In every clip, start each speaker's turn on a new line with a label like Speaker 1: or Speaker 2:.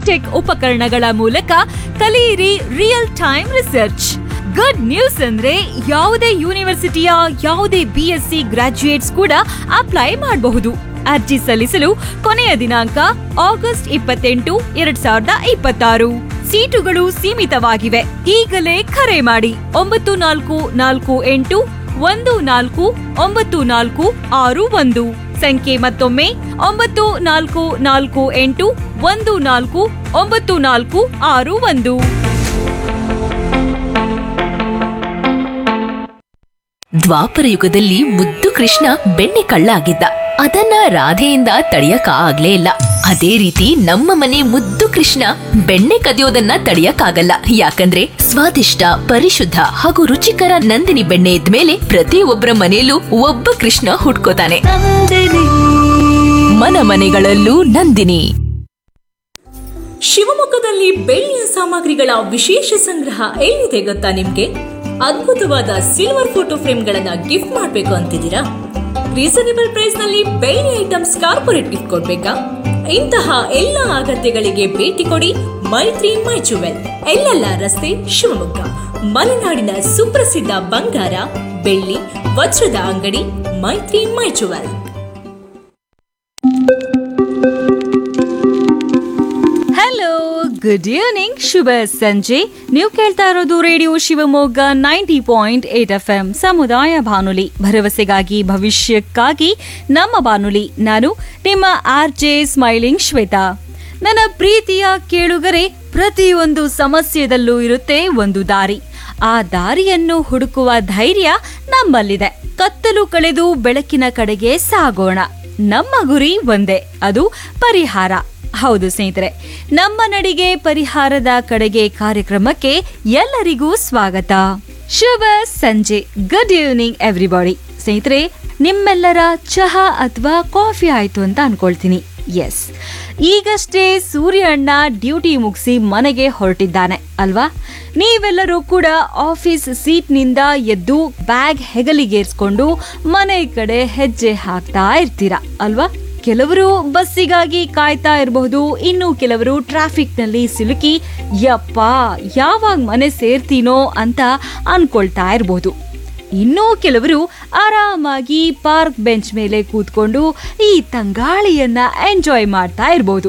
Speaker 1: high tech ಉಪಕರಣಗಳ ಮೂಲಕ ಕಲಿಯಿರಿ real time research good news ಅಂದ್ರೆ ಯಾವುದೇ ಯೂನಿವರ್ಸಿಟಿಯ ಯಾವುದೇ ಬಿ ಎಸ್ ಸಿ ಗ್ರಾಜ್ಯುಯೇಟ್ಸ್ ಕೂಡ ಅಪ್ಲೈ ಮಾಡಬಹುದು ಅರ್ಜಿ ಸಲ್ಲಿಸಲು ಕೊನೆಯ ದಿನಾಂಕ ಆಗಸ್ಟ್ ಇಪ್ಪತ್ತೆಂಟು ಎರಡ್ ಸಾವಿರದ ಇಪ್ಪತ್ತಾರು ಸೀಟುಗಳು ಸೀಮಿತವಾಗಿವೆ ಈಗಲೇ ಕರೆ ಮಾಡಿ ಒಂಬತ್ತು ನಾಲ್ಕು ನಾಲ್ಕು ಎಂಟು ಒಂದು ನಾಲ್ಕು ಒಂಬತ್ತು ನಾಲ್ಕು ಆರು ಒಂದು ಸಂಖ್ಯೆ ಮತ್ತೊಮ್ಮೆ ಒಂಬತ್ತು ನಾಲ್ಕು ನಾಲ್ಕು ಎಂಟು ಒಂದು ನಾಲ್ಕು ಒಂಬತ್ತು ನಾಲ್ಕು ಆರು ಒಂದು
Speaker 2: ದ್ವಾಪರ ಯುಗದಲ್ಲಿ ಮುದ್ದು ಕೃಷ್ಣ ಬೆಣ್ಣೆ ಕಳ್ಳ ಆಗಿದ್ದ ಅದನ್ನ ರಾಧೆಯಿಂದ ತಡೆಯಕ ಆಗ್ಲೇ ಇಲ್ಲ ಅದೇ ರೀತಿ ನಮ್ಮ ಮನೆ ಮುದ್ದು ಕೃಷ್ಣ ಬೆಣ್ಣೆ ಕದಿಯೋದನ್ನ ತಡೆಯಕ್ಕಾಗಲ್ಲ ಯಾಕಂದ್ರೆ ಸ್ವಾದಿಷ್ಟ ಪರಿಶುದ್ಧ ಹಾಗೂ ರುಚಿಕರ ನಂದಿನಿ ಬೆಣ್ಣೆ ಇದ್ಮೇಲೆ ಪ್ರತಿಯೊಬ್ಬರ ಮನೆಯಲ್ಲೂ ಒಬ್ಬ ಕೃಷ್ಣ ಹುಟ್ಕೋತಾನೆ ಮನ ಮನೆಗಳಲ್ಲೂ ನಂದಿನಿ
Speaker 3: ಶಿವಮೊಗ್ಗದಲ್ಲಿ ಬೆಳ್ಳಿಯ ಸಾಮಗ್ರಿಗಳ ವಿಶೇಷ ಸಂಗ್ರಹ ಎಲ್ಲಿದೆ ಗೊತ್ತಾ ನಿಮ್ಗೆ ಅದ್ಭುತವಾದ ಸಿಲ್ವರ್ ಫೋಟೋ ಫ್ರೇಮ್ಗಳನ್ನ ಗಿಫ್ಟ್ ಮಾಡ್ಬೇಕು ಅಂತಿದ್ದೀರಾ ರೀಸನೇಬಲ್ ಪ್ರೈಸ್ ನಲ್ಲಿ ಬೆಳ್ಳಿ ಐಟಮ್ಸ್ ಕಾರ್ಪೊರೇಟ್ ಗಿಫ್ಟ್ ಕೊಡ್ಬೇಕಾ ಇಂತಹ ಎಲ್ಲ ಅಗತ್ಯಗಳಿಗೆ ಭೇಟಿ ಕೊಡಿ ಮೈತ್ರಿ ಮೈ ಜುವೆಲ್ ಎಲ್ಲೆಲ್ಲ ರಸ್ತೆ ಶಿವಮೊಗ್ಗ ಮಲೆನಾಡಿನ ಸುಪ್ರಸಿದ್ಧ ಬಂಗಾರ ಬೆಳ್ಳಿ ವಜ್ರದ ಅಂಗಡಿ Maithri my jewel
Speaker 1: hello good evening ಶುಭ ಸಂಜೆ ನೀವು ಕೇಳ್ತಾ ಇರೋದು radio Shivamogga ninety point eight F M ಸಮುದಾಯ ಬಾನುಲಿ ಭರವಸೆಗಾಗಿ ಭವಿಷ್ಯಕ್ಕಾಗಿ ನಮ್ಮ ಬಾನುಲಿ ನಾನು ನಿಮ್ಮ ಆರ್ ಜೆ ಸ್ಮೈಲಿಂಗ್ ಶ್ವೇತಾ ನನ್ನ ಪ್ರೀತಿಯ ಕೇಳುಗರೆ ಪ್ರತಿಯೊಂದು ಸಮಸ್ಯೆದಲ್ಲೂ ಇರುತ್ತೆ ಒಂದು ದಾರಿ ಆ ದಾರಿಯನ್ನು ಹುಡುಕುವ ಧೈರ್ಯ ನಮ್ಮಲ್ಲಿದೆ ಕತ್ತಲು ಕಳೆದು ಬೆಳಕಿನ ಕಡೆಗೆ ಸಾಗೋಣ ನಮ್ಮ ಗುರಿ ಒಂದೇ ಅದು ಪರಿಹಾರ ಹೌದು ಸ್ನೇಹಿತರೆ ನಮ್ಮ ನಡಿಗೆ ಪರಿಹಾರದ ಕಡೆಗೆ ಕಾರ್ಯಕ್ರಮಕ್ಕೆ ಎಲ್ಲರಿಗೂ ಸ್ವಾಗತ ಶುಭ ಸಂಜೆ ಗುಡ್ ಈವ್ನಿಂಗ್ ಎವ್ರಿಬಾಡಿ ಸ್ನೇಹಿತರೆ ನಿಮ್ಮೆಲ್ಲರ ಚಹಾ ಅಥವಾ ಕಾಫಿ ಆಯ್ತು ಅಂತ ಅನ್ಕೊಳ್ತೀನಿ ಎಸ್ ಈಗಷ್ಟೇ ಸೂರ್ಯ ಅಣ್ಣ ಡ್ಯೂಟಿ ಮುಗಿಸಿ ಮನೆಗೆ ಹೊರಟಿದ್ದಾನೆ ಅಲ್ವಾ ನೀವೆಲ್ಲರೂ ಕೂಡ ಆಫೀಸ್ ಸೀಟ್ನಿಂದ ಎದ್ದು ಬ್ಯಾಗ್ ಹೆಗಲಿಗೇರ್ಸ್ಕೊಂಡು ಮನೆ ಕಡೆ ಹೆಜ್ಜೆ ಹಾಕ್ತಾ ಇರ್ತೀರಾ ಅಲ್ವಾ ಕೆಲವರು ಬಸ್ಸಿಗಾಗಿ ಕಾಯ್ತಾ ಇರಬಹುದು ಇನ್ನು ಕೆಲವರು ಟ್ರಾಫಿಕ್ ನಲ್ಲಿ ಸಿಲುಕಿ ಯಪ್ಪ ಯಾವಾಗ ಮನೆ ಸೇರ್ತೀನೋ ಅಂತ ಅನ್ಕೊಳ್ತಾ ಇರಬಹುದು ಇನ್ನೂ ಕೆಲವರು ಆರಾಮಾಗಿ ಪಾರ್ಕ್ ಬೆಂಚ್ ಮೇಲೆ ಕೂತ್ಕೊಂಡು ಈ ತಂಗಾಳಿಯನ್ನ ಎಂಜಾಯ್ ಮಾಡ್ತಾ ಇರಬಹುದು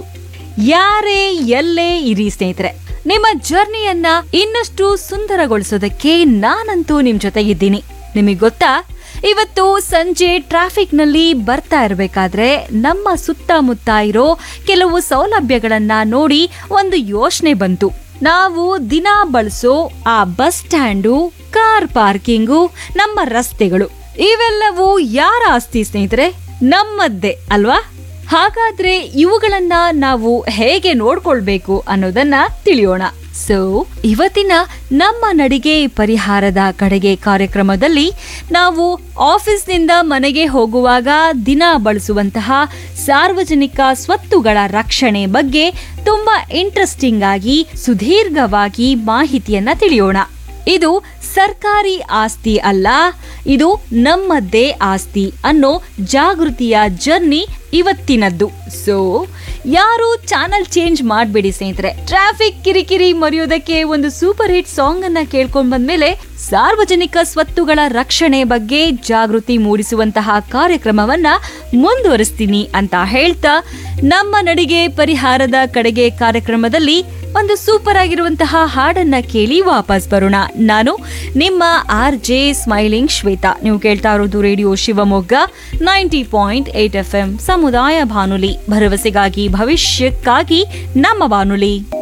Speaker 1: ಯಾರೇ ಎಲ್ಲೇ ಇರಿ ಸ್ನೇಹಿತರೆ ನಿಮ್ಮ ಜರ್ನಿಯನ್ನ ಇನ್ನಷ್ಟು ಸುಂದರಗೊಳಿಸೋದಕ್ಕೆ ನಾನಂತೂ ನಿಮ್ ಜೊತೆಗಿದ್ದೀನಿ ನಿಮಗೆ ಗೊತ್ತಾ ಇವತ್ತು ಸಂಜೆ ಟ್ರಾಫಿಕ್ ನಲ್ಲಿ ಬರ್ತಾ ಇರಬೇಕಾದ್ರೆ ನಮ್ಮ ಸುತ್ತಮುತ್ತ ಇರೋ ಕೆಲವು ಸೌಲಭ್ಯಗಳನ್ನ ನೋಡಿ ಒಂದು ಯೋಚನೆ ಬಂತು ನಾವು ದಿನ ಬಳಸೋ ಆ ಬಸ್ ಸ್ಟ್ಯಾಂಡು ಕಾರ್ ಪಾರ್ಕಿಂಗು ನಮ್ಮ ರಸ್ತೆಗಳು ಇವೆಲ್ಲವೂ ಯಾರ ಆಸ್ತಿ ಸ್ನೇಹಿತರೆ ನಮ್ಮದ್ದೇ ಅಲ್ವಾ ಹಾಗಾದ್ರೆ ಇವುಗಳನ್ನ ನಾವು ಹೇಗೆ ನೋಡ್ಕೊಳ್ಬೇಕು ಅನ್ನೋದನ್ನ ತಿಳಿಯೋಣ ಸೊ ಇವತ್ತಿನ ನಮ್ಮ ನಡಿಗೆ ಪರಿಹಾರದ ಕಡೆಗೆ ಕಾರ್ಯಕ್ರಮದಲ್ಲಿ ನಾವು ಆಫೀಸ್ನಿಂದ ಮನೆಗೆ ಹೋಗುವಾಗ ದಿನ ಬಳಸುವಂತಹ ಸಾರ್ವಜನಿಕ ಸ್ವತ್ತುಗಳ ರಕ್ಷಣೆ ಬಗ್ಗೆ ತುಂಬಾ ಇಂಟ್ರೆಸ್ಟಿಂಗ್ ಆಗಿ ಸುದೀರ್ಘವಾಗಿ ಮಾಹಿತಿಯನ್ನ ತಿಳಿಯೋಣ ಇದು ಸರ್ಕಾರಿ ಆಸ್ತಿ ಅಲ್ಲ ಇದು ನಮ್ಮದ್ದೇ ಆಸ್ತಿ ಅನ್ನೋ ಜಾಗೃತಿಯ ಜರ್ನಿ ಇವತ್ತಿನದ್ದು ಸೊ ಯಾರು ಚಾನಲ್ ಚೇಂಜ್ ಮಾಡಬೇಡಿ ಸ್ನೇಹಿತರೆ ಟ್ರಾಫಿಕ್ ಕಿರಿಕಿರಿ ಮರೆಯೋದಕ್ಕೆ ಒಂದು ಸೂಪರ್ ಹಿಟ್ ಸಾಂಗ್ ಅನ್ನ ಕೇಳ್ಕೊಂಡ್ ಬಂದ್ಮೇಲೆ ಸಾರ್ವಜನಿಕ ಸ್ವತ್ತುಗಳ ರಕ್ಷಣೆ ಬಗ್ಗೆ ಜಾಗೃತಿ ಮೂಡಿಸುವಂತಹ ಕಾರ್ಯಕ್ರಮವನ್ನ ಮುಂದುವರಿಸ್ತೀನಿ ಅಂತ ಹೇಳ್ತಾ ನಮ್ಮ ನಡಿಗೆ ಪರಿಹಾರದ ಕಡೆಗೆ ಕಾರ್ಯಕ್ರಮದಲ್ಲಿ ಒಂದು ಸೂಪರ್ ಆಗಿರುವಂತಹ ಹಾಡನ್ನ ಕೇಳಿ ವಾಪಸ್ ಬರೋಣ ನಾನು ನಿಮ್ಮ ಆರ್ ಜೆ ಸ್ಮೈಲಿಂಗ್ ಶ್ವೇತಾ ನೀವು ಕೇಳ್ತಾ ಇರೋದು radio Shivamogga ninety point eight F M ಸಮುದಾಯ ಬಾನುಲಿ ಭರವಸೆಗಾಗಿ ಭವಿಷ್ಯಕ್ಕಾಗಿ ನಮ್ಮ ಬಾನುಲಿ